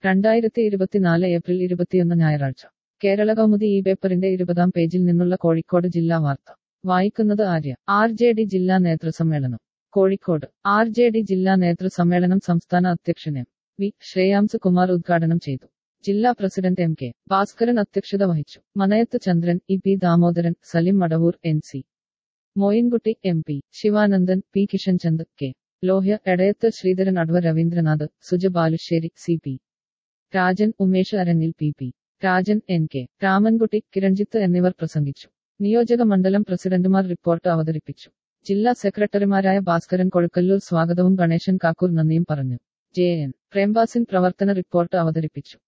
രണ്ടായിരത്തി ഇരുപത്തിനാല് ഏപ്രിൽ ഇരുപത്തിയൊന്ന് ഞായറാഴ്ച കേരള കൗമുദി ഈ പേപ്പറിന്റെ ഇരുപതാം പേജിൽ നിന്നുള്ള കോഴിക്കോട് ജില്ലാ വാർത്ത വായിക്കുന്നത് ആര്യ ആർ ജെ ഡി ജില്ലാ നേതൃസമ്മേളനം കോഴിക്കോട് ആർ ജെ ഡി ജില്ലാ നേതൃസമ്മേളനം സംസ്ഥാന അധ്യക്ഷൻ എം വി ശ്രേയാംസ് കുമാർ ഉദ്ഘാടനം ചെയ്തു ജില്ലാ പ്രസിഡന്റ് എം കെ ഭാസ്കരൻ അധ്യക്ഷത വഹിച്ചു Manayath Chandran E P Damodaran Salim Madavoor N C Moinkutty M P Sivanandan P Kishanchand K Lohya Edayath Sreedharan adv Ravindranath Suja Balussery C P Rajan Umesh Arangil P P Rajan N K Ramankutty Kiranjith എന്നിവർ പ്രസംഗിച്ചു നിയോജക മണ്ഡലം പ്രസിഡന്റുമാർ റിപ്പോർട്ട് അവതരിപ്പിച്ചു ജില്ലാ സെക്രട്ടറിമാരായ ഭാസ്കരൻ കൊഴുക്കല്ലൂർ സ്വാഗതവും ഗണേശൻ കാക്കൂർ നന്ദിയും പറഞ്ഞു ജെ എൻ പ്രേംബാസിൻ പ്രവർത്തന റിപ്പോർട്ട് അവതരിപ്പിച്ചു